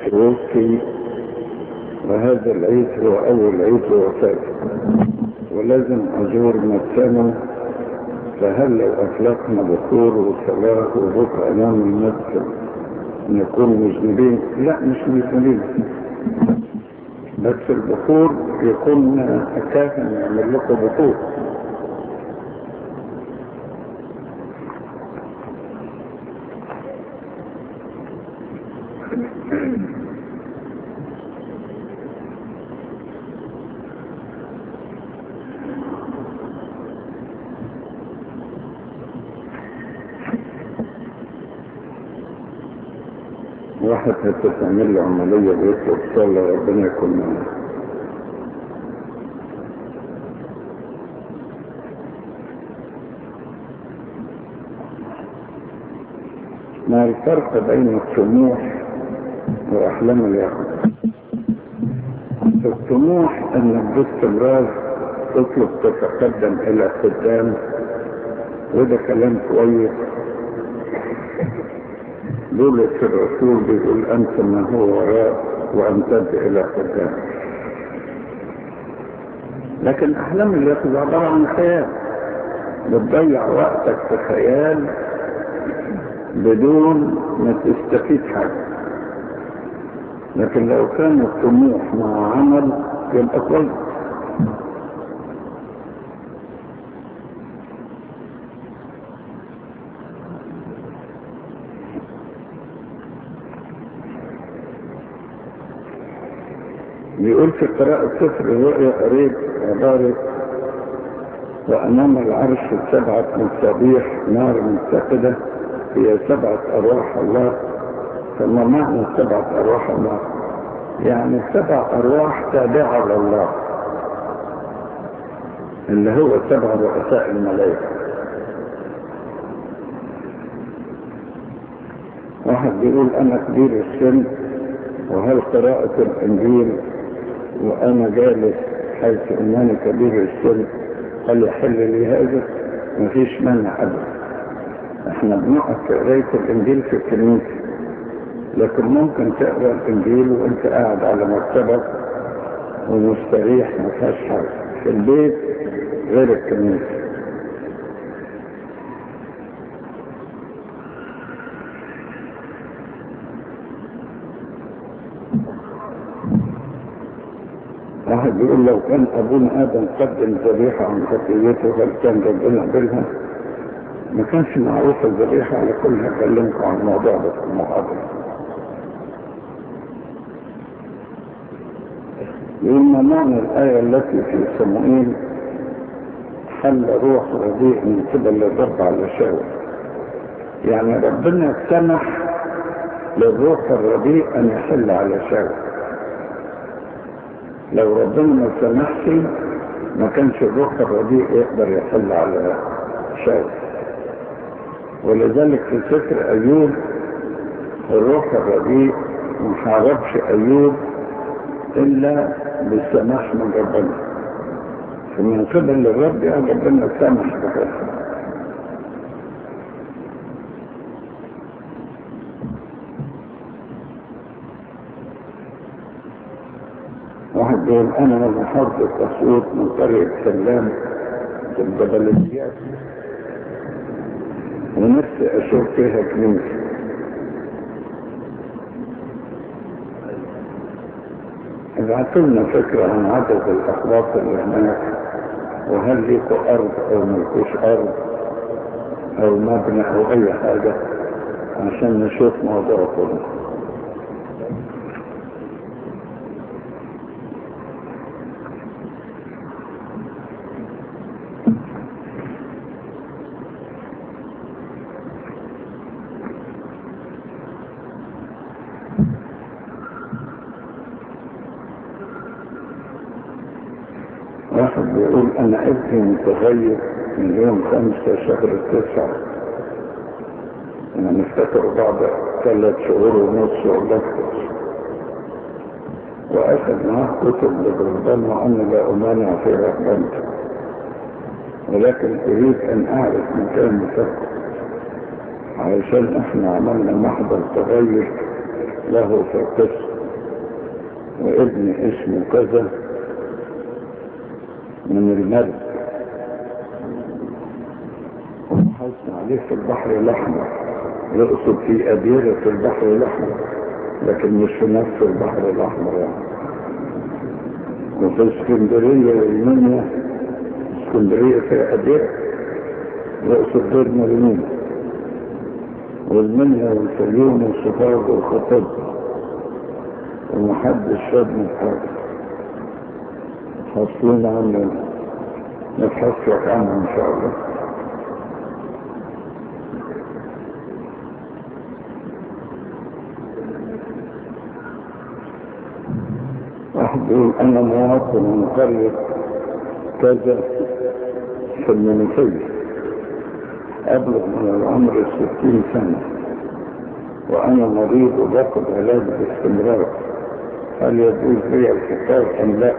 توفي وهذا العيد هو أول عيد وفاته ولازم أزور مكانه فهل لو أطلقنا بخور وصلاة وبكرة أمام المسجد نكون مذنبين؟ لا مش مذنبين بس البخور يكون كاهن يعمل لكم بخور واحد هتتعمل له عملية بيطلب صلاة ربنا يكون معاه ما الفرق بين الطموح وأحلام اليقظة الطموح أنك باستمرار تطلب تتقدم إلى قدام وده كلام كويس بولس الرسول بيقول أنت ما هو وراء وأمتد إلى قدام لكن أحلام اليقظة عبارة عن خيال بتضيع وقتك في خيال بدون ما تستفيد حاجة لكن لو كان الطموح مع عمل يبقى كويس بيقول في قراءة سفر الرؤيا قريب عبارة وأمام العرش سبعة مصابيح نار متقدة هي سبعة أرواح الله فما معنى سبعة أرواح الله يعني سبع أرواح تابعة لله اللي هو سبع رؤساء الملائكة واحد بيقول أنا كبير السن وهل قراءة الإنجيل وأنا جالس حيث أنني كبير السن هل يحل لي هذا؟ مفيش مانع أبدا احنا بنقعد في قراية الإنجيل في الكنيسة لكن ممكن تقرا الإنجيل وأنت قاعد على مكتبك ومستريح ما فيهاش حاجة في البيت غير الكنيسة واحد بيقول لو كان ابونا ادم قدم ذبيحه عن خطيته هل كان ربنا قبلها؟ ما كانش معروف الذبيحه على كل هكلمكم عن الموضوع ده في المحاضره. يقول ما معنى الايه التي في صموئيل حل روح رديء من قبل الرب على شاول. يعني ربنا سمح للروح الرديء ان يحل على شاول. لو ربنا ما سمحش ما كانش الروح الرديء يقدر يحل على شاول ولذلك في سفر ايوب الروح الرديء ما حاربش ايوب الا بالسماح من ربنا فمن قبل الرب يعني ربنا سمح بهذا واحد بيقول انا من محافظة اسيوط من قرية سلام في الجبليات ونفسي اشوف فيها كنيسة ابعتوا لنا فكرة عن عدد الاخلاق اللي هناك وهل ليكوا ارض او ملكوش ارض او مبنى او اي حاجة عشان نشوف موضوع كله واحد بيقول انا ابني متغير من يوم خمسة شهر تسعة يعني نفتكر بعد ثلاث شهور ونص ولفت واخذ معاه كتب لبرهبان وانا لا امانع في رهبانته ولكن اريد ان اعرف مكان مفكر علشان احنا عملنا محضر تغير له في القسم وابن اسمه كذا من المرج وحزن عليه في البحر الأحمر يقصد في أديرة في البحر الأحمر لكن مش في نفس البحر الأحمر يعني وفي اسكندرية والمنيا اسكندرية فيها أديرة يقصد دير مرمين والمنيا والفيوم والصفاق والخطب ومحدش شاب من حاجة حاصلين عنه نبحث لك عنه ان شاء الله واحد يقول انا مواطن من قرية كذا في المنوفية ابلغ من العمر ستين سنة وانا مريض وباخد علاج باستمرار هل يجوز بيع الكتاب ام لا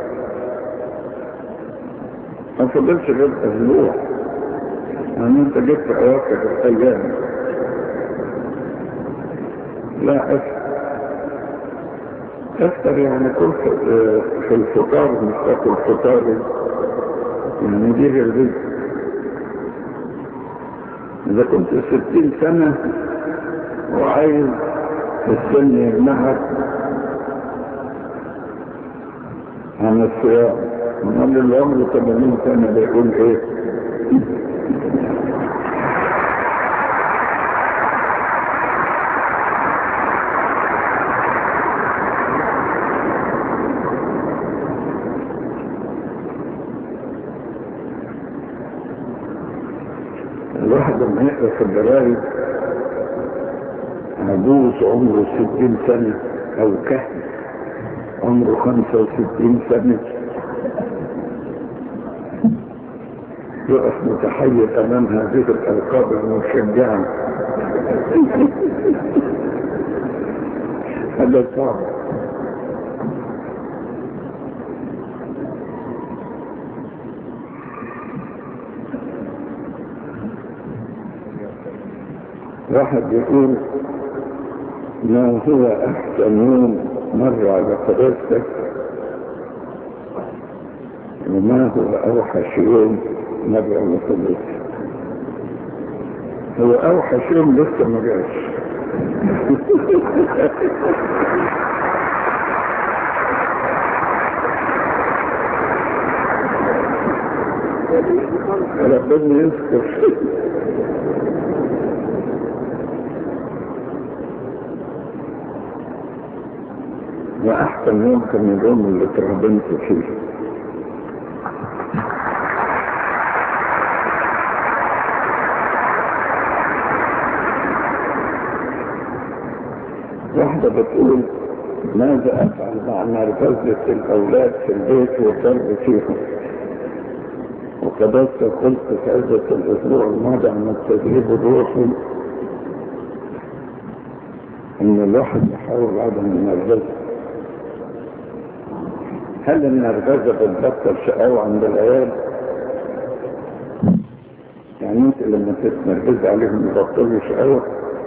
ما فضلش غير اسبوع يعني انت جبت اواخر الايام لا افتر افتر يعني كل في الفطار مش تاكل فطاري يعني دي الرزق اذا كنت ستين سنة وعايز السن يمنعك عن الصيام من اللي عمره 80 سنة بيقول ايه الواحد لما يقرا في الجرايد عجوز عمره 60 سنة او كهن عمره 65 سنة يقف متحير امام هذه الالقاب المشجعة هذا صعب واحد يقول ما هو احسن يوم مر على قدرتك وما هو اوحش يوم مر على قدرتك هو اوحش يوم لسه ما جاش ربنا يذكر واحسن يوم كان اليوم اللي ترهبنت فيه واحدة بتقول ماذا افعل مع نرفزة الاولاد في البيت والضرب فيهم وكذلك قلت في عزة الاسبوع الماضي عن التدريب الروحي ان الواحد يحاول عدم النرفزة هل النرفزة بتبطل شقاوة عند العيال؟ يعني انت لما تتنرفز عليهم يبطلوا شقاوة؟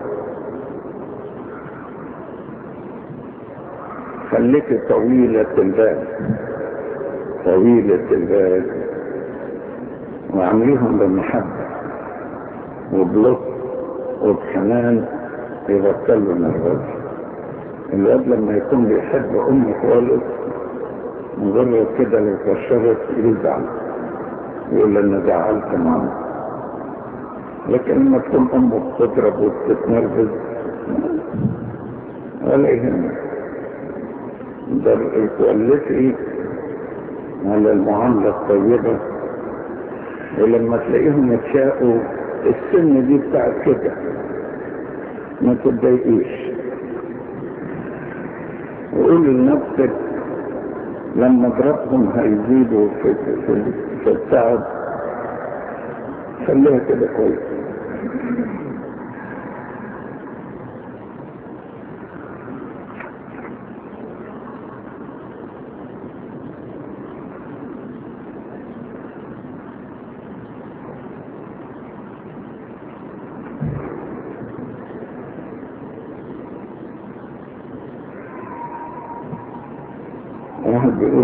خليك طويلة البال طويلة البال وعامليهم بمحبة وبلطف وبحنان يبطلوا النرفزة الواد لما يكون بيحب امه خالص مجرد كده لو كشرت يزعل يقول انا زعلت ماما لكن لما تكون امه بتضرب وبتتنرفز ولا يهمك ده كواليتي على المعاملة الطيبة ولما تلاقيهم يتشاقوا السن دي بتاعت كده ما تتضايقيش وقول لنفسك لما اضربهم هيزيدوا في, في, في التعب خليها كده كويس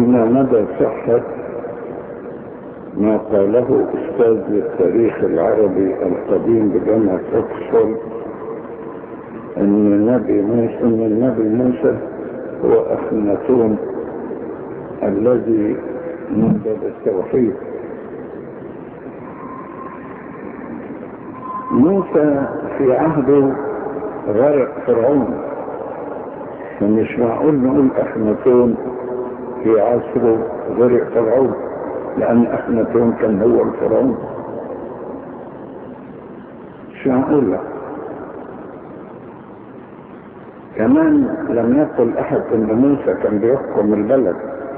فيما مدى صحة ما قاله أستاذ التاريخ العربي القديم بجامعة أكسفورد أن النبي موسى أن النبي موسى هو أخناتون الذي نبذ التوحيد موسى في عهده غرق فرعون فمش معقول نقول أخناتون في عصره غرق فرعون لأن أخناتون كان هو الفرعون مش معقول لا كمان لم يقل أحد أن موسى كان بيحكم البلد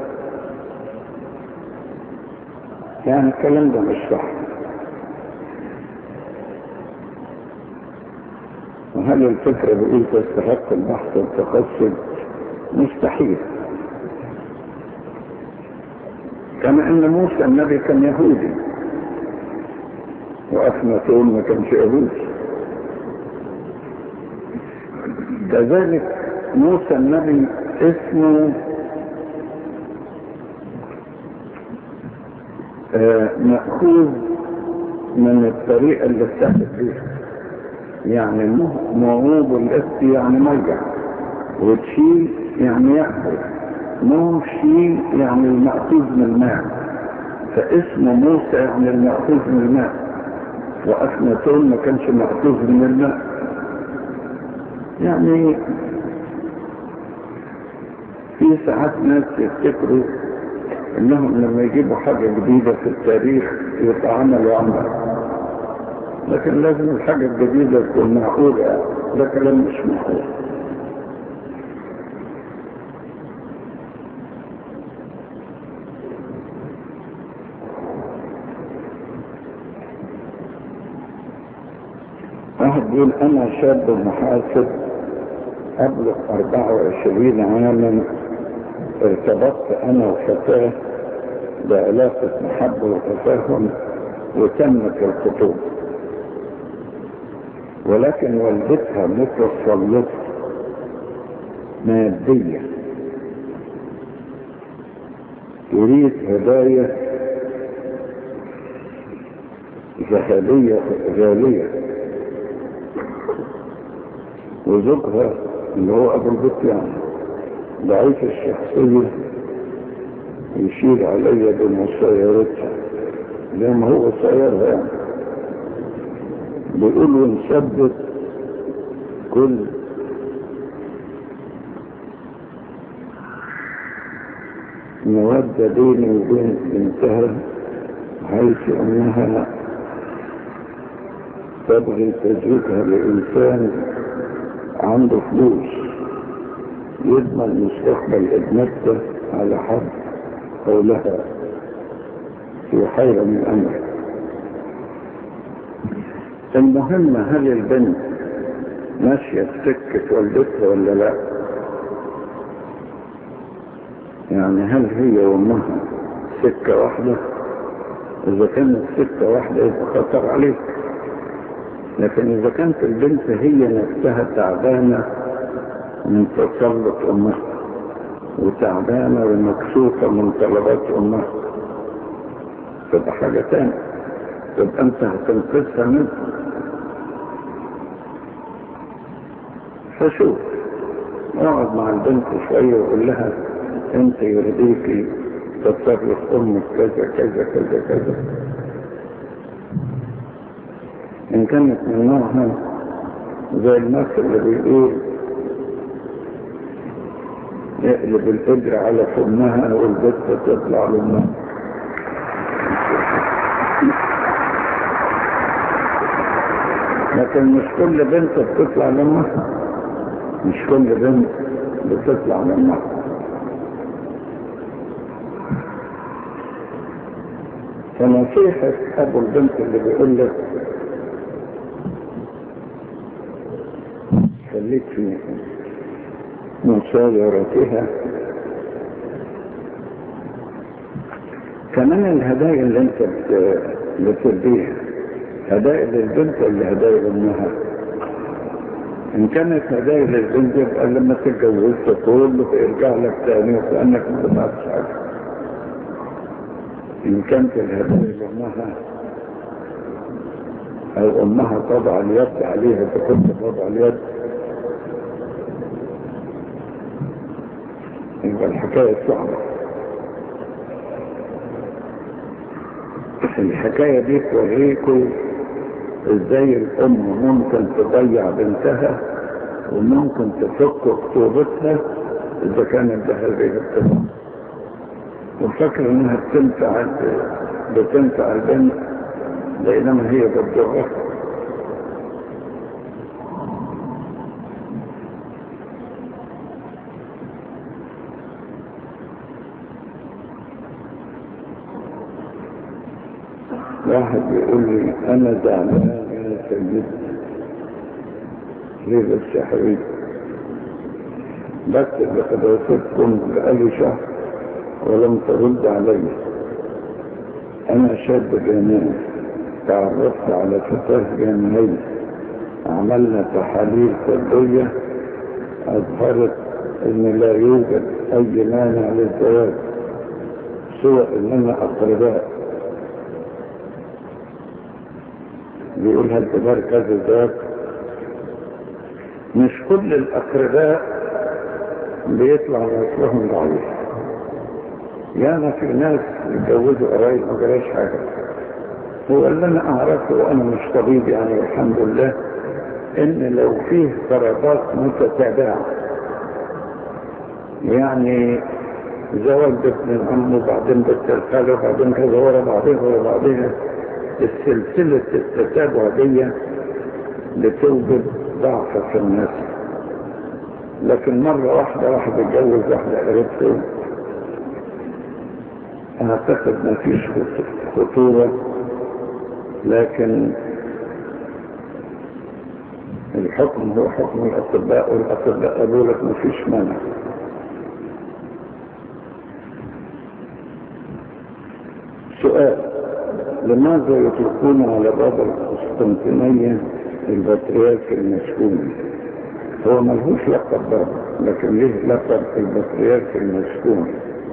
يعني الكلام ده مش صح وهل الفكرة بإيه تستحق البحث والتقصد مستحيل كما ان موسى النبي كان يهودي وأخناتون ما كانش يهودي كذلك موسى النبي اسمه آه مأخوذ من الطريقة اللي اتخذ فيها يعني موعوب الاس يعني مرجع وتشيل يعني يأخذ موشي يعني المأخوذ من الماء فاسم موسى يعني المأخوذ من الماء وأخناتون ما كانش مأخوذ من الماء يعني في ساعات ناس يفتكروا انهم لما يجيبوا حاجة جديدة في التاريخ يتعاملوا عنها لكن لازم الحاجة الجديدة تكون معقولة ده كلام مش معقول واحد بيقول انا شاب محاسب ابلغ 24 عاما ارتبطت انا وفتاة بعلاقة محبة وتفاهم وتمت الخطوبة ولكن والدتها متسلطة مادية تريد هدايا ذهبية غالية وزوجها اللي هو ابو البيت يعني ضعيف الشخصية يشير علي بمسيرتها زي ما هو سيرها يعني بيقولوا نثبت كل مودة بيني وبين بنتها حيث انها تبغي تزوجها لإنسان عنده فلوس يضمن مستقبل ابنته على حد قولها في حيرة من أمر المهم هل البنت ماشية في سكة والدتها ولا لا يعني هل هي وامها سكة واحدة اذا كانت سكة واحدة يبقى خطر عليك لكن اذا كانت البنت هي نفسها تعبانة من تسلط امها وتعبانة ومكسوفة من طلبات امها تبقى حاجة تانية تبقى انت هتنقذها منها فشوف اقعد مع البنت شوية وقول لها انت يرضيكي تصرف امك كذا كذا كذا كذا ان كانت من نوعها زي المثل اللي بيقول يقلب القدر على فمها والبت تطلع لامها لكن مش كل بنت بتطلع لامها مش كل بنت بتطلع لامها فنصيحة أبو البنت اللي بيقول لك خليك في مصادرتها كمان الهدايا اللي انت بتديها هدايا للبنت ولا هدايا لامها ان كانت هدايا للبنت يبقى لما تتجوز تقول له ارجع لك تاني وكانك ما دفعتش حاجه إن كانت الهدايا لأمها أو أمها تضع اليد عليها تكون تضع اليد يبقى الحكاية صعبة الحكاية دي توريكم ازاي الام ممكن تضيع بنتها وممكن تفك خطوبتها اذا كانت بهذه الطريقة وفكر انها بتنفع بتنفع البنت بينما هي بتضرها واحد بيقول لي انا زعلان يا سيدي ليه بس يا حبيبي بكتب لحضرتكم بقالي شهر ولم ترد علي انا شاب جامعي تعرفت على فتاة جامعية عملنا تحاليل طبية اظهرت ان لا يوجد اي مانع للزواج سوى اننا اقرباء بيقول هل تبارك هذا الزواج مش كل الاقرباء بيطلع نسلهم ضعيف يعني في ناس يتجوزوا قرايب ما جراش حاجه هو اللي انا اعرفه وانا مش طبيب يعني الحمد لله ان لو فيه ضربات متتابعه يعني زواج بابن العم وبعدين بنت الخاله وبعدين كذا ورا بعضها ورا بعضها السلسلة التتابع دي بتوجد ضعف في الناس لكن مرة واحدة واحد يتجوز واحدة قريبته اعتقد ما فيش خطورة لكن الحكم هو حكم الاطباء والاطباء قالوا لك ما فيش مانع سؤال لماذا يطلقون على باب القسطنطينية البطريرك المسكوني هو ملهوش لقب بابا لكن ليه لقب البطريرك المسكوني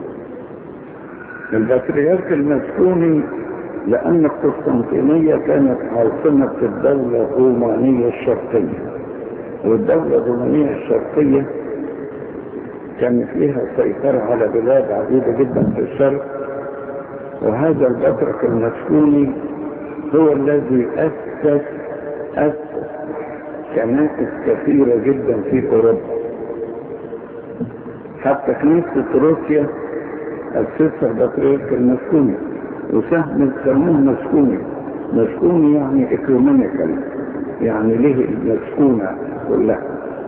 البطريرك المسكوني لأن القسطنطينية كانت عاصمة الدولة الرومانية الشرقية والدولة الرومانية الشرقية كان فيها سيطرة على بلاد عديدة جدا في الشرق وهذا البطرك المسكوني هو الذي أسس أسس كنائس كثيرة جدا في أوروبا حتى كنيسة روسيا أسسها البطريرك المسكوني وسهم سموه مسكوني مسكوني يعني اكرومينيكال يعني له المسكونة كلها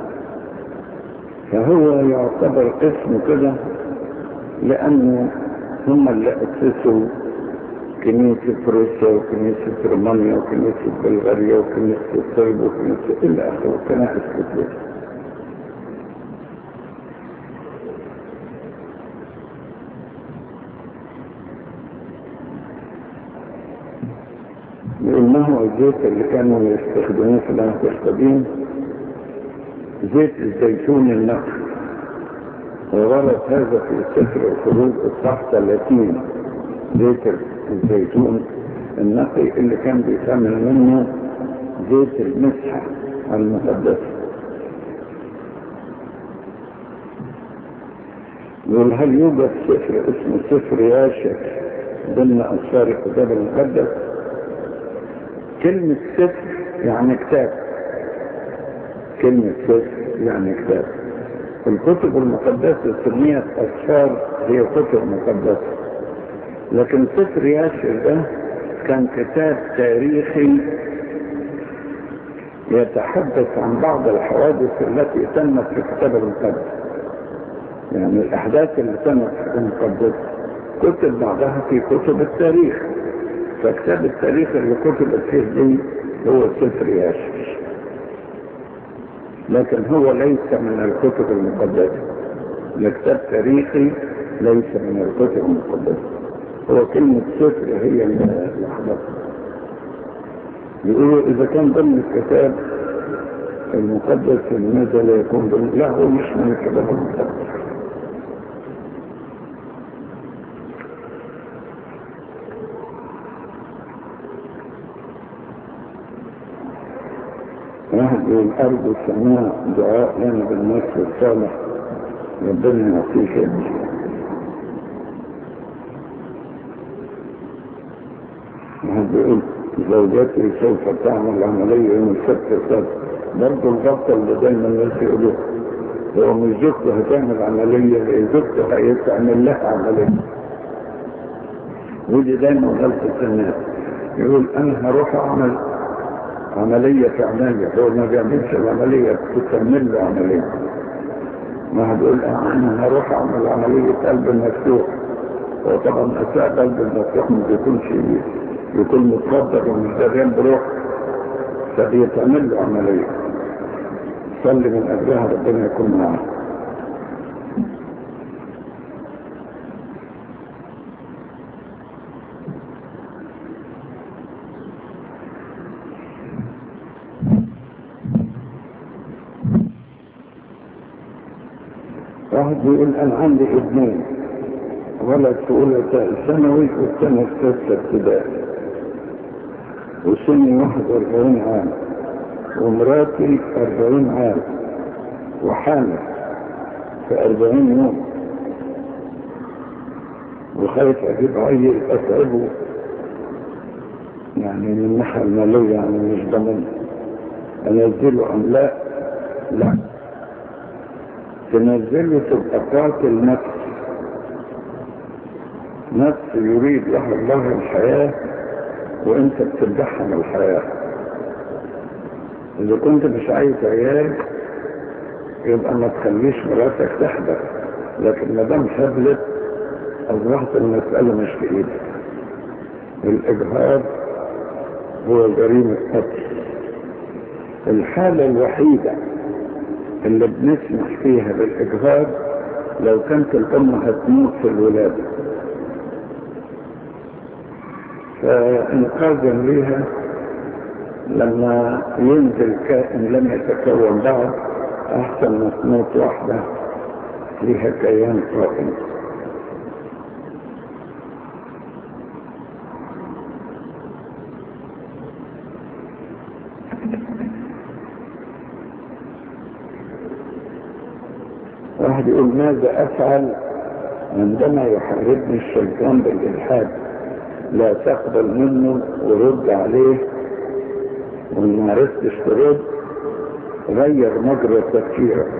فهو يعتبر اسم كده لأنه هم اللي أسسوا كنيسة روسيا وكنيسة رومانيا وكنيسة بلغاريا وكنيسة الصرب وكنيسة إلى آخره كنائس كتير يقول ما هو الزيت اللي كانوا يستخدموه في العهد القديم زيت الزيتون النخل وورد هذا في سفر الخروج الصح 30 زيت الزيتون النقي اللي كان بيتعمل منه زيت المسحة المقدسة يقول هل يوجد سفر اسمه سفر ياشر ضمن أسفار الكتاب المقدس كلمة سفر يعني كتاب كلمة سفر يعني كتاب الكتب المقدسة سميت أسفار هي كتب مقدسة لكن سفر ياسر ده كان كتاب تاريخي يتحدث عن بعض الحوادث التي تمت في الكتاب المقدس يعني الأحداث اللي تمت في المقدس كتب بعضها في كتب التاريخ فكتاب التاريخ اللي كتبت فيه دي هو سفر ياسر لكن هو ليس من الكتب المقدسة الكتاب تاريخي ليس من الكتب المقدسة هو كلمة سفر هي اللحظة يقولوا إذا كان ضمن الكتاب المقدس لماذا لا يكون ضمن لا هو مش من الكتاب المقدس واحد يقول أرجو سماع دعاء لنا بالنصر الصالح ربنا يعطيك ابني واحد يقول زوجتي سوف تعمل عملية يوم السبت السبت برضه الغلطة اللي دايما الناس يقولوا هو مش زوجته هتعمل عملية هي زوجته هيتعمل لها عملية ودي دايما غلطة الناس يقول أنا هروح أعمل عملية في عملية هو ما بيعملش العملية بتعمل له عملية ما هتقول أنا هروح أعمل عملية قلب مفتوح وطبعا أساء قلب المفتوح ما بيكونش يكون متفضل ومش دريان بروح فبيتعمل له عملية صلي من أجلها ربنا يكون معاه واحد بيقول انا عندي ابنين ولد في اولى ثانوي والثاني في ثالثه ابتدائي وسني 41 عام ومراتي 40 عام وحامل في 40 يوم وخايف اجيب عيل اتعبه يعني من الناحيه الماليه يعني مش ضمن انزله ام لا لا تنزله تبقى قاتل نفس نفس يريد له الله الحياة وانت بتدحم الحياة اذا كنت مش عايز عيال يبقى ما تخليش مراتك تحضر لكن ما دام حبلت اصبحت المسألة مش في ايدك الاجهاض هو جريمة قتل الحالة الوحيدة اللي بنسمح فيها بالاجهاض لو كانت الام هتموت في الولادة فانقاذا ليها لما ينزل كائن لم يتكون بعد احسن ما تموت واحدة ليها كيان قائم واحد يقول ماذا افعل عندما يحاربني الشيطان بالالحاد لا تقبل منه ورد عليه وان ما عرفتش ترد غير مجرى تفكيرك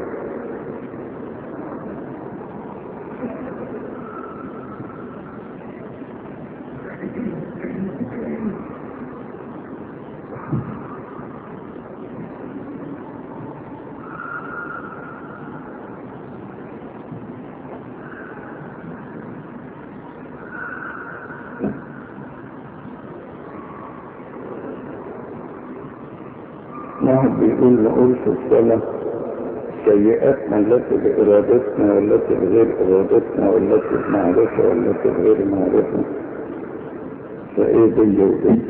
واحد بيقول نقول في الصلاة سيئاتنا التي بإرادتنا والتي بغير إرادتنا والتي بمعرفة والتي بغير معرفة فإيه دي ودي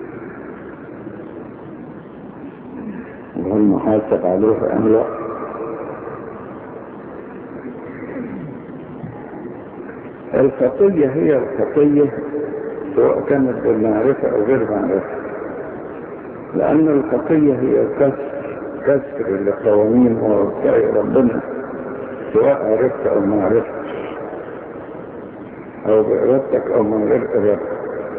وهل محاسب عليها أم لا الخطية هي الخطية سواء كانت بالمعرفة أو غير معرفة لأن الخطية هي كسر كسر لقوانين ووصايا ربنا سواء عرفت أو ما عرفتش أو بإرادتك أو من غير إرادتك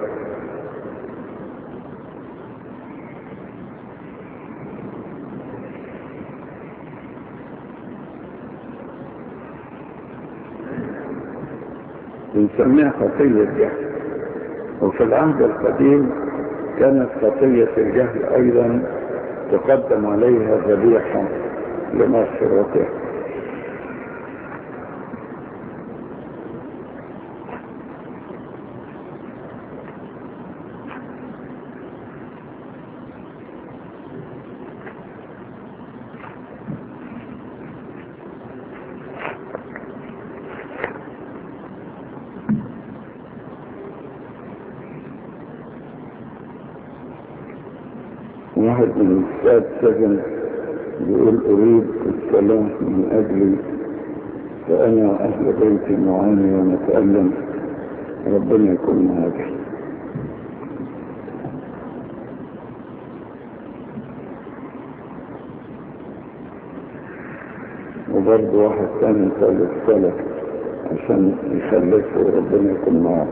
بنسميها خطية جهل وفي العهد القديم كانت خطية الجهل أيضا تقدم عليها ذبيحة لمغفرته واحد من الساد سجن يقول أريد السلام من أجلي فأنا وأهل بيتي معاني ونتألم ربنا يكون معاك وبرضه واحد تاني ثالث ثلاث عشان يخلفه وربنا يكون معاه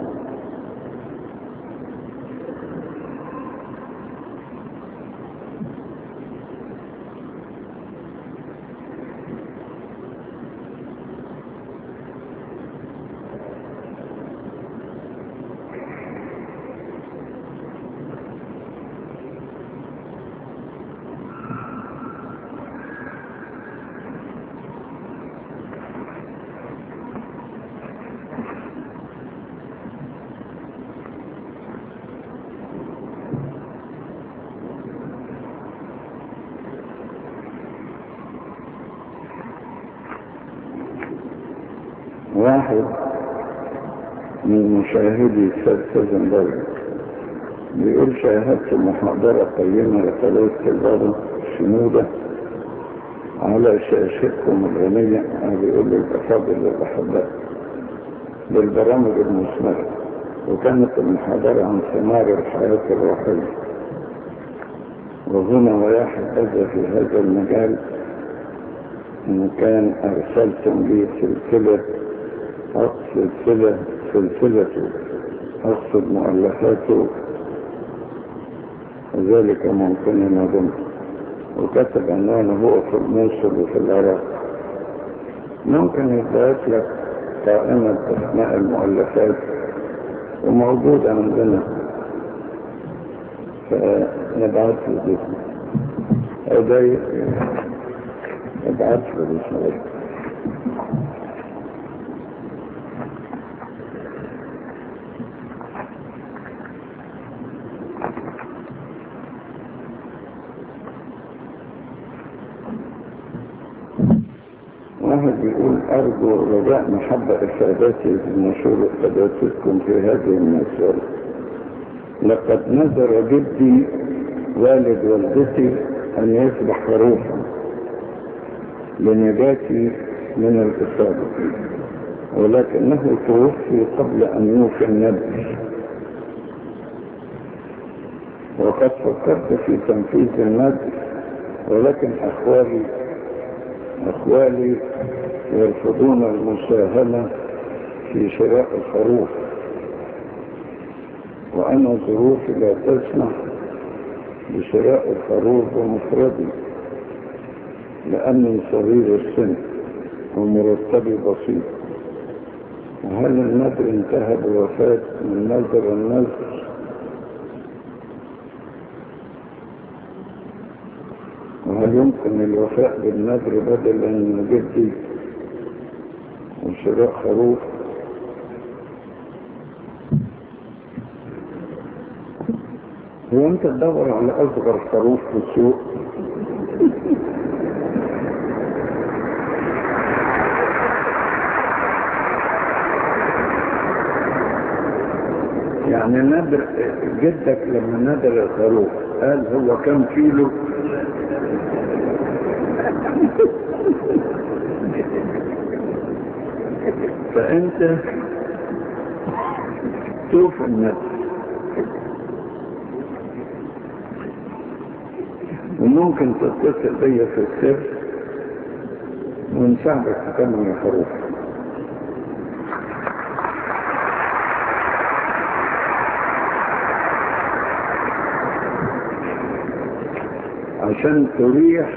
واحد من مشاهدي سيزن دولة بيقول شاهدت محاضرة قيمة لثلاث كبار شنودة على شاشتكم الغنية أنا بيقول لي الأفاضل اللي بحبها بالبرامج المثمرة وكانت المحاضرة عن ثمار الحياة الروحية وهنا واحد أذى في هذا المجال إن كان أرسلتم لي سلسلة أقصد سلسلة سلسلته أقصد مؤلفاته وذلك ممكن نظن وكتب عنوانه هو في الموصل وفي العراق ممكن يبقى لك قائمة أسماء المؤلفات وموجودة عندنا فنبعث له دي أو ده نبعث له دي واحد بيقول أرجو رجاء محبة إفادتي بمشهور إفادتكم في هذه المسألة لقد نذر جدي والد والدتي أن يصبح خروفا لنجاتي من الإصابة ولكنه توفي قبل أن يوفي النبي وقد فكرت في تنفيذ النبي ولكن أخوالي أخوالي يرفضون المساهمة في شراء الخروف وأنا ظروفي لا تسمح بشراء الخروف بمفردي لأني صغير السن ومرتبي بسيط وهل النذر انتهى بوفاة من نذر النذر وهل يمكن الوفاء بالنذر بدلا من جدي وشراء خروف هو انت تدور على اصغر خروف في السوق يعني نادر جدك لما نادر الخروف قال هو كم كيلو فانت شوف النفس وممكن تتصل بيا في السر ونساعدك تكمل الحروف عشان تريح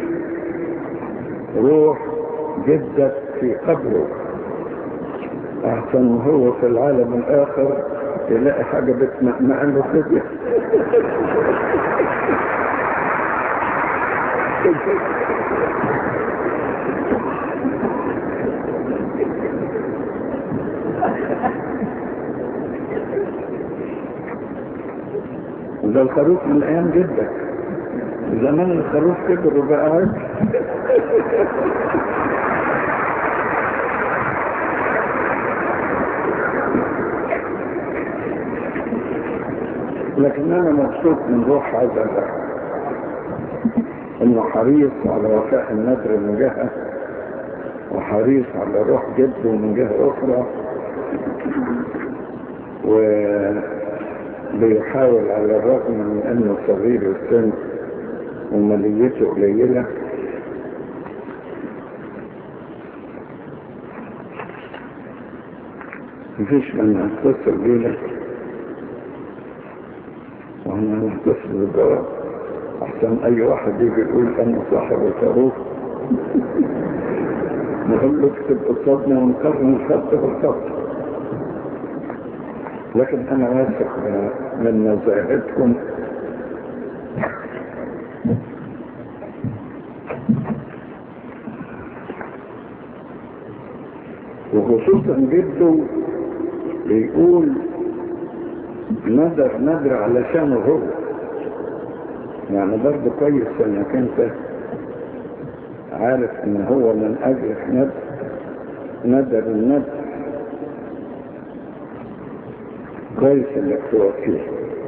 روح جدك في قبره احسن هو في العالم الاخر تلاقي حاجة بتمأمأ له كده ده الخروف من ايام جدك زمان الخروف كبر وبقى عاد لكن انا مبسوط من روح هذا الأخ انه حريص على وفاء النذر من جهة وحريص على روح جده من جهة اخرى وبيحاول على الرغم من انه صغير السن وماليته قليلة مفيش من اتصل بينا وانا نتصل بالجواب احسن اي واحد يجي يقول انا صاحب الخروف نقول له اكتب قصادنا ونقارن الخط بالخط لكن انا واثق من نزاهتكم وخصوصا جده بيقول ندر ندر علشان هو يعني برضه كويس انك انت عارف ان هو من اجل ندر ندر الندر كويس انك توفيه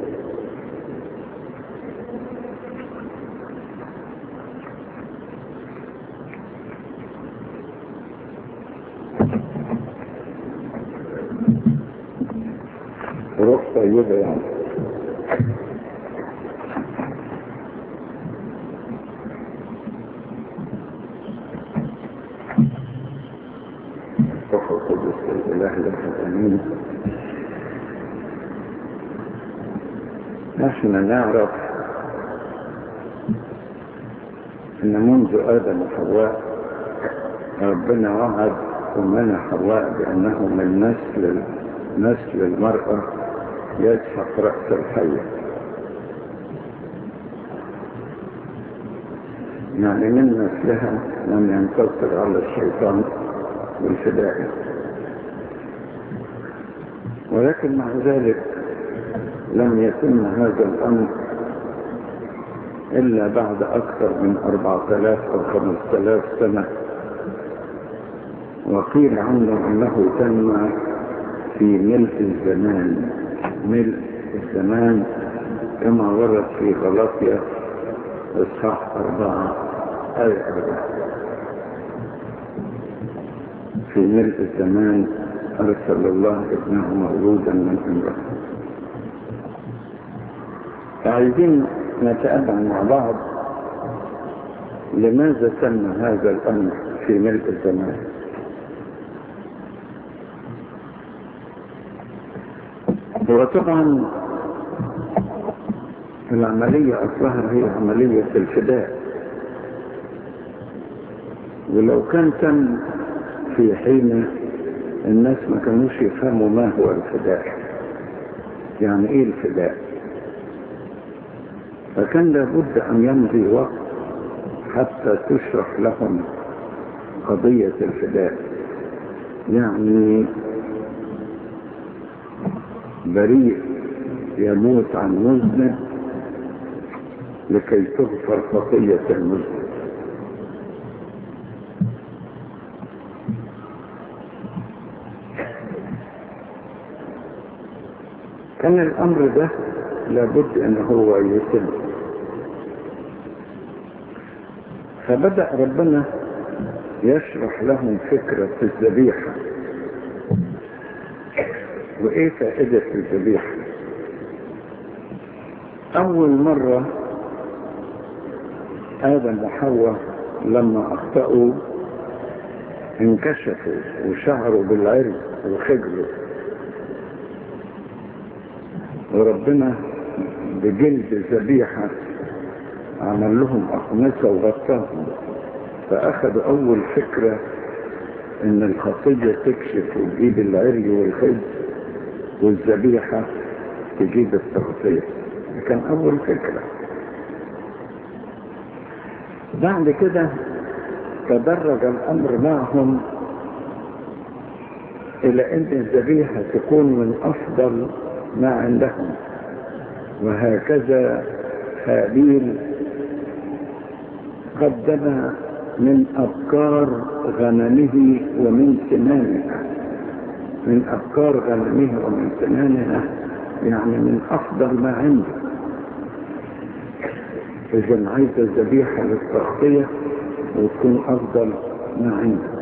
روح طيبة يعني روح القدس الإله لك الأمين نحن نعرف ان منذ ادم وحواء ربنا وعد ومنع حواء بانه من نسل نسل المرأة يسحق رأس الحية يعني من نسلها من ينتصر على الشيطان والفدائي ولكن مع ذلك لم يتم هذا الأمر إلا بعد أكثر من أربعة آلاف أو خمسة آلاف سنة وقيل عنه أنه تم في ملء الزمان ملء الزمان كما ورد في غلطية إصحاح أربعة آية أربعة في ملء الزمان أرسل الله ابنه مولودا من امرأة عايزين نتأبع مع بعض لماذا تم هذا الأمر في ملء الزمان هو طبعا العملية أصلها هي عملية الفداء ولو كان تم في حين الناس ما كانوش يفهموا ما هو الفداء يعني ايه الفداء فكان لابد ان يمضي وقت حتى تشرح لهم قضية الفداء يعني بريء يموت عن مذنب لكي تغفر خطية المذنب كان الامر ده لابد ان هو يتم فبدأ ربنا يشرح لهم فكرة الذبيحة وايه فائدة الذبيحة اول مرة ادم وحواء لما اخطأوا انكشفوا وشعروا بالعرض وخجلوا وربنا بجلد ذبيحة عمل لهم أقمصة وغطاهم فأخذوا أول فكرة إن الخطية تكشف وتجيب العري والخز والذبيحة تجيب التغطية كان أول فكرة بعد كده تدرج الأمر معهم إلى أن الذبيحة تكون من أفضل ما عندهم وهكذا هابيل قدم من أبكار غنمه ومن سنانها من أبكار غنمه ومن سنانها يعني من أفضل ما عنده إذا عايز الذبيحة للتغطية وتكون أفضل ما عنده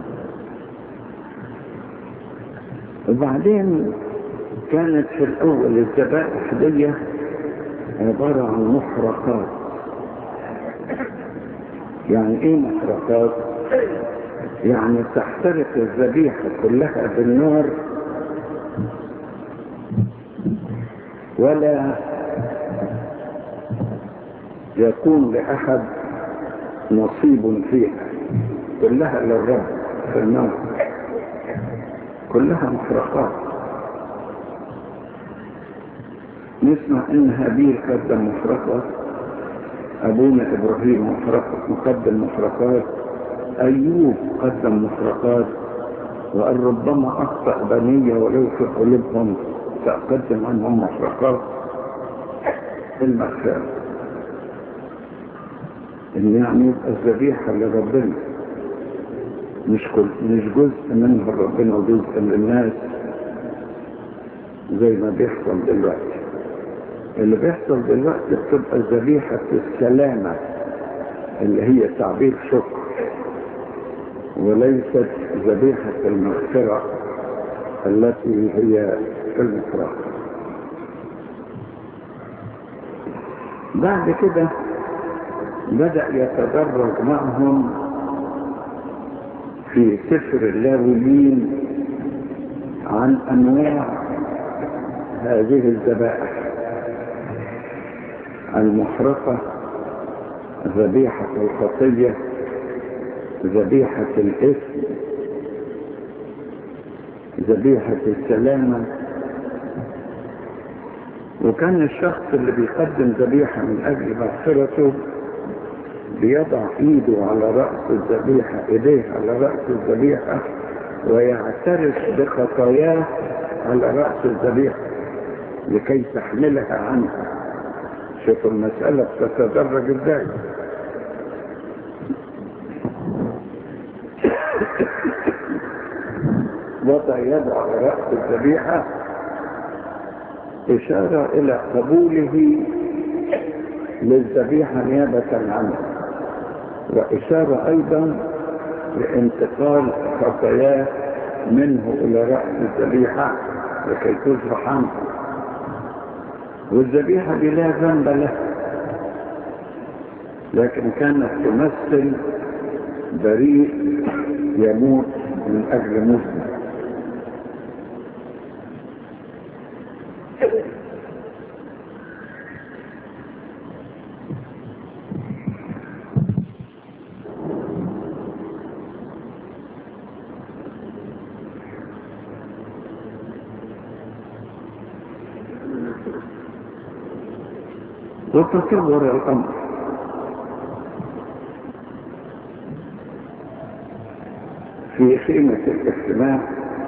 وبعدين كانت في الأول الذبائح دي عبارة عن محرقات يعني ايه محرقات يعني تحترق الذبيحة كلها بالنار ولا يكون لأحد نصيب فيها كلها للرب في الموت كلها مفرقات نسمع ان هابيل قدم مفرقة ابونا ابراهيم مفرقة مقدم مفرقات ايوب قدم مفرقات وقال ربما اخطأ بنية ولو في قلوبهم سأقدم عنهم مفرقات المغفرة ان يعني يبقى الذبيحة لربنا مش كل مش جزء منها ربنا وجزء للناس زي ما بيحصل دلوقتي اللي بيحصل دلوقتي بتبقى ذبيحة السلامة اللي هي تعبير شكر وليست ذبيحة المغفرة التي هي المفرق بعد كده بدأ يتدرج معهم في سفر اللاويين عن أنواع هذه الذبائح المحرقة ذبيحة الخطية ذبيحة الإثم ذبيحة السلامة وكان الشخص اللي بيقدم ذبيحة من أجل مغفرته بيضع ايده على رأس الذبيحة ايديه على رأس الذبيحة ويعترف بخطاياه على رأس الذبيحة لكي تحملها عنها شوف المسألة بتتدرج ازاي وضع يده على رأس الذبيحة إشارة إلى قبوله للذبيحة نيابة عنه وإشارة أيضا لانتقال خطاياه منه إلى رأس الذبيحة لكي تصبح عنه والذبيحة دي لا ذنب له لكن كانت تمثل بريء يموت من أجل مسلم وتصور الأمر في خيمة الاجتماع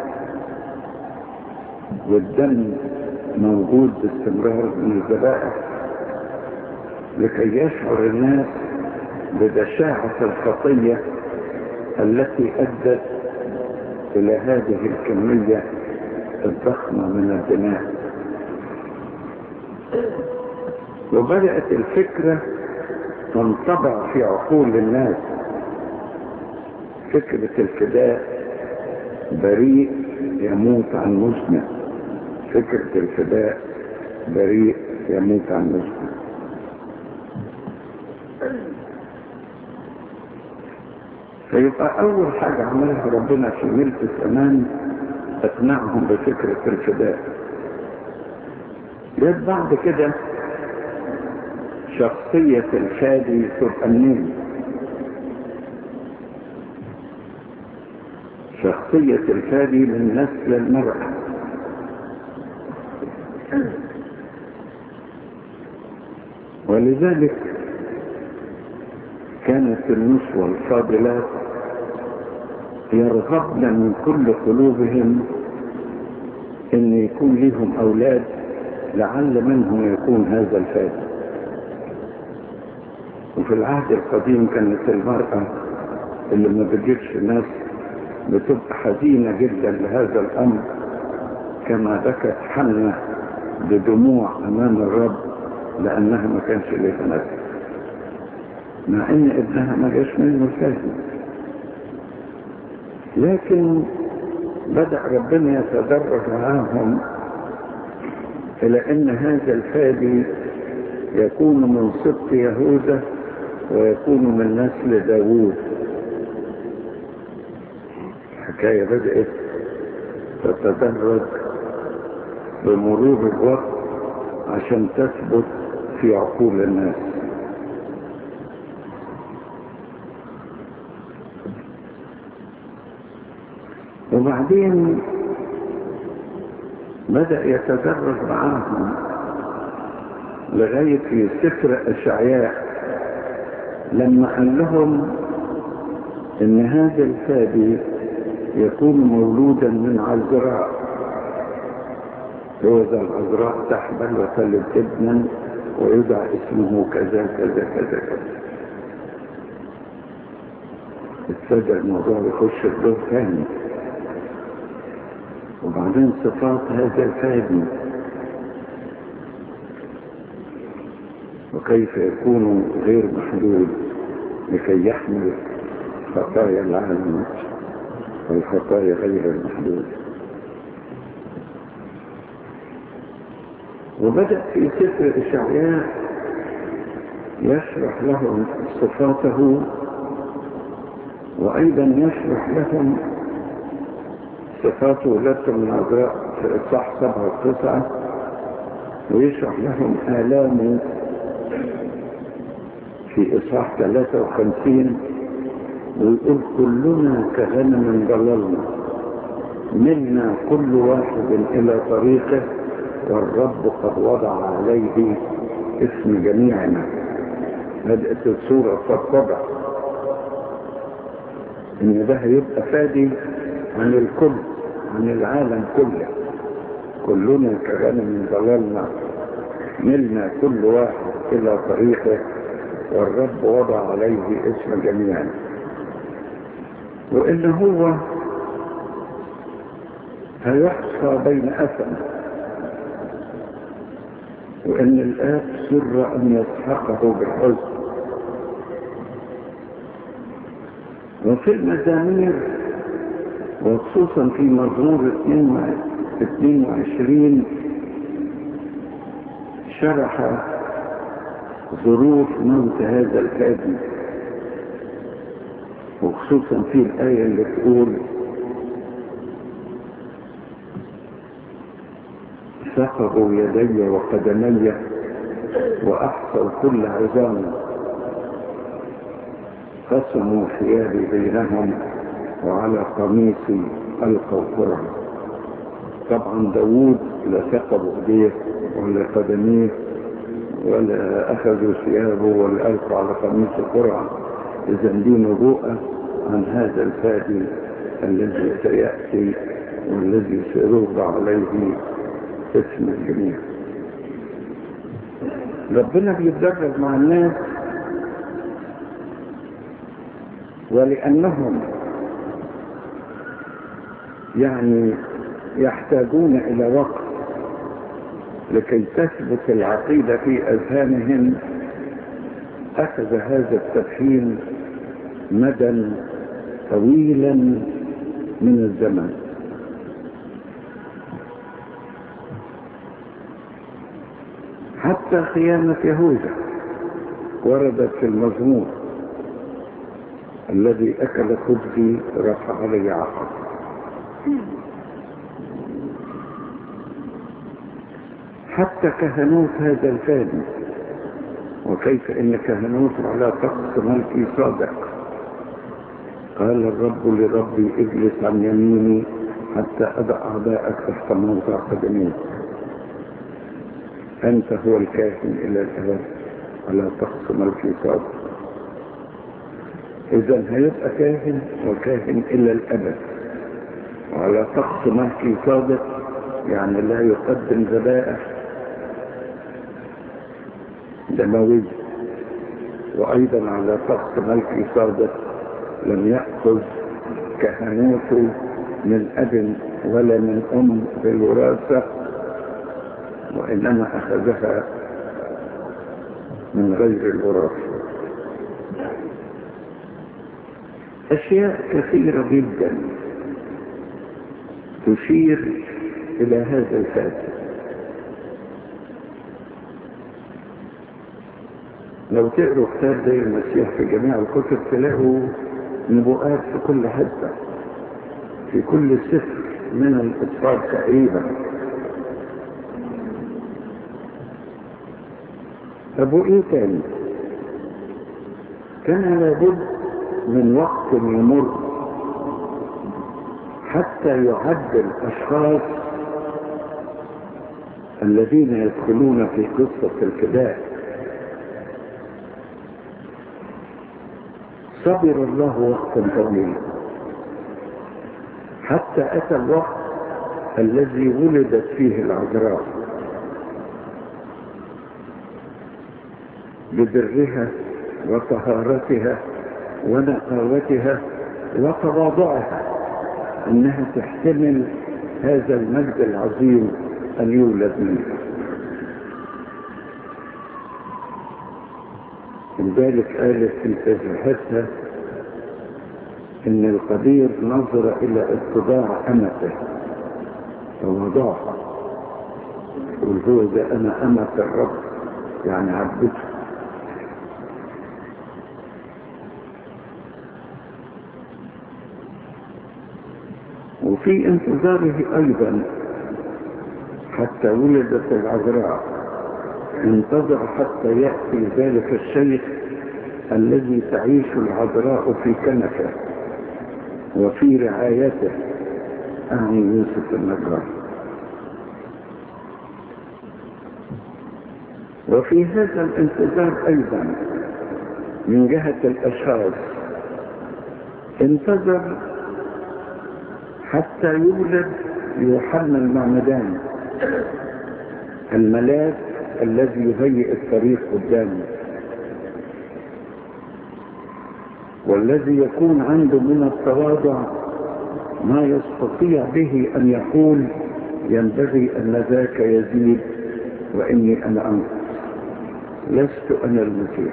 والدم موجود باستمرار من الذبائح لكي يشعر الناس ببشاعة الخطية التي أدت إلى هذه الكمية الضخمة من الدماء وبدأت الفكرة تنطبع في عقول الناس فكرة الفداء بريء يموت عن مسلم فكرة الفداء بريء يموت عن مسلم فيبقى أول حاجة عملها ربنا في ملك الزمان أقنعهم بفكرة الفداء جت بعد كده شخصية الفادي تبقى منين شخصية الفادي من نسل المرأة ولذلك كانت النسوة الفاضلات يرغبن من كل قلوبهم ان يكون لهم اولاد لعل منهم يكون هذا الفادي وفي العهد القديم كانت المرأة اللي ما بتجيبش ناس بتبقى حزينة جدا لهذا الأمر كما بكت حنة بدموع أمام الرب لأنها ما كانش لها نفس مع إن ابنها ما جاش منه الفهم لكن بدأ ربنا يتدرج معاهم إلى أن هذا الفادي يكون من سبط يهوذا ويكون من نسل داوود الحكاية بدأت تتدرج بمرور الوقت عشان تثبت في عقول الناس وبعدين بدأ يتدرج معاهم لغاية في سفر أشعياء لما قال لهم إن هذا الفادي يكون مولودا من عذراء هو ذا العذراء تحمل وتلد ابنا ويدعى اسمه كذا كذا كذا كذا ابتدى الموضوع يخش الدور ثاني وبعدين صفات هذا الفادي وكيف يكون غير محدود لكي يحمل خطايا العالم والخطايا غير المحدودة وبدأ في سفر إشعياء يشرح لهم صفاته وأيضا يشرح لهم صفات ولادة العذراء في إصحاح سبعة وتسعة ويشرح لهم آلامه في إصحاح 53 ويقول كلنا كغنم ضللنا منا كل واحد إلى طريقه والرب قد وضع عليه اسم جميعنا بدأت الصورة تتضع إن ده هيبقى فادي عن الكل عن العالم كله كلنا كغنم ضللنا ملنا كل واحد إلى طريقه والرب وضع عليه اسم جميعا وإن هو هيحصى بين أثم وإن الآب سر أن يسحقه بالحزن وفي المزامير وخصوصا في مزمور 22 شرح ظروف موت هذا الكاذب وخصوصا في الآية اللي تقول سقطوا يدي وقدمي وأحصوا كل عظام قسموا ثيابي بينهم وعلى قميصي ألقوا قرعا طبعا داوود لا ثقبوا ايديه ولا قدميه ولا اخذوا ثيابه ولا القوا على قميص قرعا اذا دي نبوءه عن هذا الفادي الذي سياتي والذي سيوضع عليه اسم الجميع ربنا بيتدرج مع الناس ولانهم يعني يحتاجون إلى وقت لكي تثبت العقيدة في أذهانهم أخذ هذا التفهيم مدى طويلا من الزمن حتى خيانة يهوذا وردت في المزمور الذي أكل خبزي رفع علي عقب حتى كهنوت هذا الفادي وكيف ان كهنوت على طقس ملكي صادق قال الرب لربي اجلس عن يميني حتى أضع أعداءك تحت موضع قدميك أنت هو الكاهن إلى الأبد على طقس ملكي صادق إذا هيبقى كاهن وكاهن إلى الأبد وعلى طقس ملكي صادق يعني لا يقدم ذبائح دموي وأيضا على طقس ملكي صادق لم يأخذ كهنوته من أب ولا من أم بالوراثة وإنما أخذها من غير الوراثة أشياء كثيرة جدا تشير إلى هذا الفاتح لو تقروا كتاب زي المسيح في جميع الكتب تلاقوا نبوءات في كل حته في كل سفر من الأسفار تقريبا طب وايه تاني كان لابد من وقت يمر حتى يعد الاشخاص الذين يدخلون في قصة الفداء صبر الله وقتا طويلا حتى أتى الوقت الذي ولدت فيه العذراء ببرها وطهارتها ونقاوتها وتواضعها انها تحتمل هذا المجد العظيم ان يولد منه لذلك قالت في تسبيحتها ان القدير نظر الى اتضاع امته ووضعها والهو ده انا امة الرب يعني عبدته وفي انتظاره ايضا حتى ولدت العذراء انتظر حتى يأتي ذلك الشيخ الذي تعيش العذراء في كنفه وفي رعايته أعني يوسف النجار وفي هذا الانتظار أيضا من جهة الأشخاص انتظر حتى يولد يوحنا المعمدان الملاك الذي يهيئ الطريق قدامه والذي يكون عنده من التواضع ما يستطيع به أن يقول ينبغي أن ذاك يزيد وإني أنا أنقص لست أنا المسيح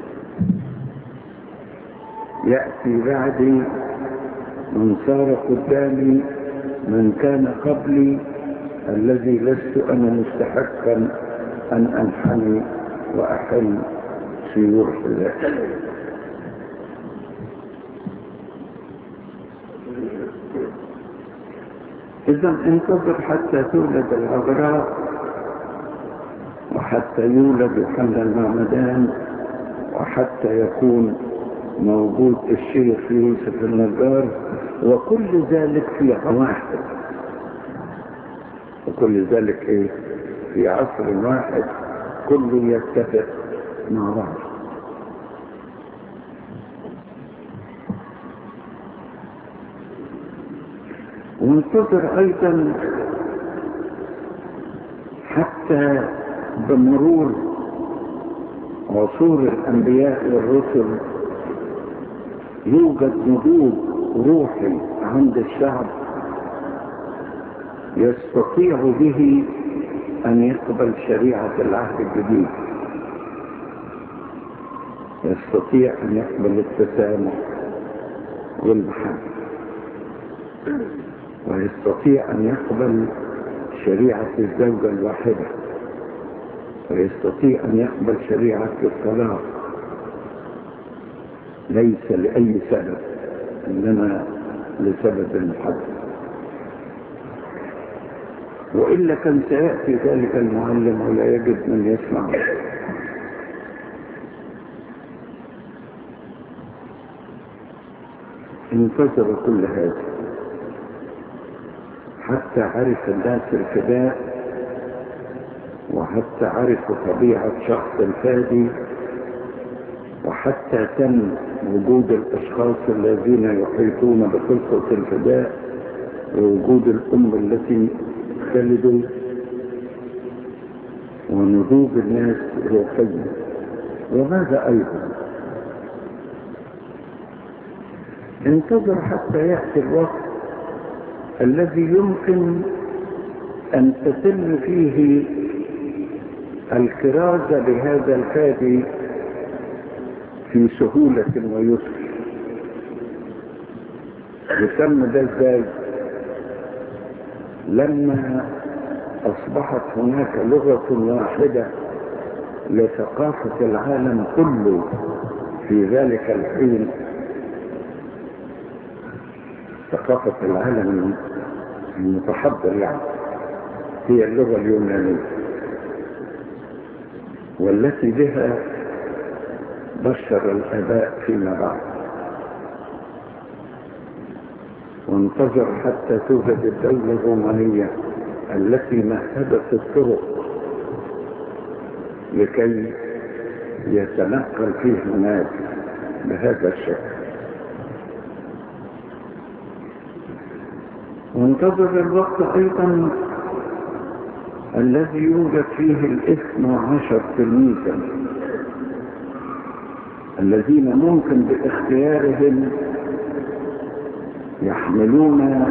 يأتي بعدي من صار قدامي من كان قبلي الذي لست أنا مستحقا أن أنحني وأحل سيور ذاك إذا انتظر حتى تولد العذراء وحتى يولد يوحنا المعمدان وحتى يكون موجود الشيخ يوسف النجار وكل ذلك في واحد وكل ذلك ايه في عصر واحد كله يتفق مع بعض وانتظر ايضا حتى بمرور عصور الانبياء والرسل يوجد نضوج روحي عند الشعب يستطيع به أن يقبل شريعة العهد الجديد يستطيع أن يقبل التسامح والمحبة ويستطيع أن يقبل شريعة الزوجة الواحدة ويستطيع أن يقبل شريعة الطلاق ليس لأي سبب إنما لسبب المحبة وإلا كان سيأتي ذلك المعلم ولا يجد من يسمع انتظر كل هذا حتى عرف الناس الفداء وحتى عرفوا طبيعة شخص الفادي وحتى تم وجود الأشخاص الذين يحيطون بقصة الفداء ووجود الأم التي تلد ونضوج الناس روحيا وماذا أيضا انتظر حتى يأتي الوقت الذي يمكن أن تتم فيه الكرازة بهذا الفادي في سهولة ويسر يتم ده ازاي لما اصبحت هناك لغة واحدة لثقافة العالم كله في ذلك الحين ثقافة العالم المتحضر يعني هي اللغة اليونانية والتي بها بشر الآباء فيما بعد وانتظر حتى توجد الدولة الرومانية التي مهدت الطرق لكي يتنقل فيه الناس بهذا الشكل وانتظر الوقت ايضا الذي يوجد فيه الاثنى عشر تلميذا الذين ممكن باختيارهم يحملون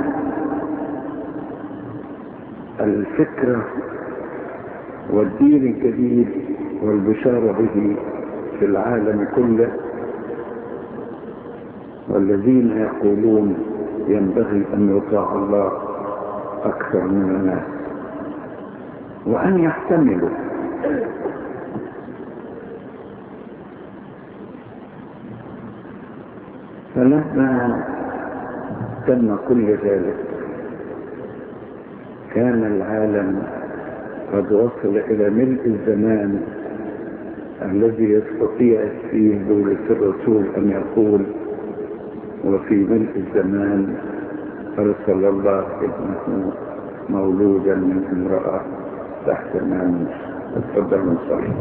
الفكرة والدين الجديد والبشارة به في العالم كله والذين يقولون ينبغي أن يطاع الله أكثر من الناس وأن يحتملوا فلما تم كل ذلك كان العالم قد وصل إلى ملء الزمان الذي يستطيع فيه دولة الرسول أن يقول وفي ملء الزمان أرسل الله ابنه مولودا من امرأة تحت الناموس اتفضل من صحيح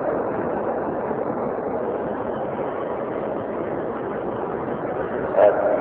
Thank you.